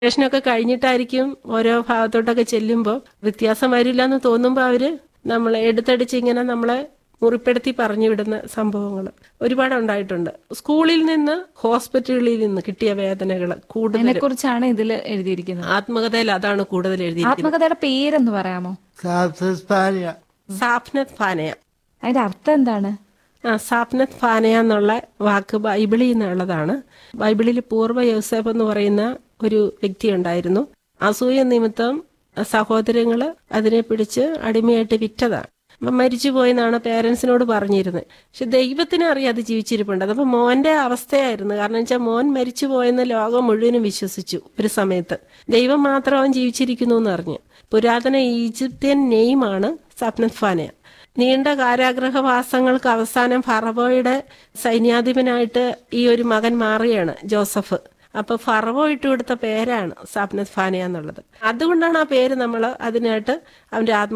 സ്റ്റേഷനൊക്കെ കഴിഞ്ഞിട്ടായിരിക്കും ഓരോ ഭാഗത്തോട്ടൊക്കെ ചെല്ലുമ്പോൾ വ്യത്യാസം വരില്ല എന്ന് തോന്നുമ്പോൾ അവര് നമ്മളെ എടുത്തടിച്ച് ഇങ്ങനെ നമ്മളെ മുറിപ്പെടുത്തി പറഞ്ഞു വിടുന്ന സംഭവങ്ങൾ ഒരുപാട് ഉണ്ടായിട്ടുണ്ട് സ്കൂളിൽ നിന്ന് ഹോസ്പിറ്റലുകളിൽ നിന്ന് കിട്ടിയ വേദനകൾ കൂടുതൽ അതിനെ കുറിച്ചാണ് ഇതിൽ എഴുതിയിരിക്കുന്നത് ആത്മകഥയിൽ അതാണ് കൂടുതൽ എഴുതിയിരിക്കുന്നത് ആത്മകഥയുടെ പേരെന്ന് പറയാമോ സാപ്തസ്പാനിയ സാപ്നത് ഫാനയ അതിന്റെ അർത്ഥം എന്താണ് ആ സാപ്നത് ഫാനയ എന്നുള്ള വാക്ക് ബൈബിളിൽ നിന്നുള്ളതാണ് ബൈബിളിൽ പൂർവ്വ യോസേഫ് എന്ന് പറയുന്ന ഒരു വ്യക്തി ഉണ്ടായിരുന്നു അസൂയ നിമിത്തം സഹോദരങ്ങള് അതിനെ പിടിച്ച് അടിമയായിട്ട് വിറ്റതാണ് അപ്പം മരിച്ചുപോയി എന്നാണ് പേരൻസിനോട് പറഞ്ഞിരുന്നത് പക്ഷെ ദൈവത്തിന് അറിയാം അത് ജീവിച്ചിരിപ്പുണ്ട് അതപ്പോൾ മോന്റെ അവസ്ഥയായിരുന്നു കാരണം വെച്ചാൽ മോൻ മരിച്ചു പോയെന്ന് ലോകം മുഴുവനും വിശ്വസിച്ചു ഒരു സമയത്ത് ദൈവം മാത്രം അവൻ ജീവിച്ചിരിക്കുന്നു എന്ന് അറിഞ്ഞു പുരാതന ഈജിപ്ത്യൻ നെയ്മാണ് സപ്നത് ഫാനയ നീണ്ട കാരാഗ്രഹവാസങ്ങൾക്ക് അവസാനം ഫറവോയുടെ സൈന്യാധിപനായിട്ട് ഈ ഒരു മകൻ മാറുകയാണ് ജോസഫ് അപ്പൊ ഫറവോ ഇട്ട് കൊടുത്ത പേരാണ് സാപ്നത് ഫാനയ എന്നുള്ളത് അതുകൊണ്ടാണ് ആ പേര് നമ്മൾ അതിനായിട്ട് അവന്റെ ആത്മ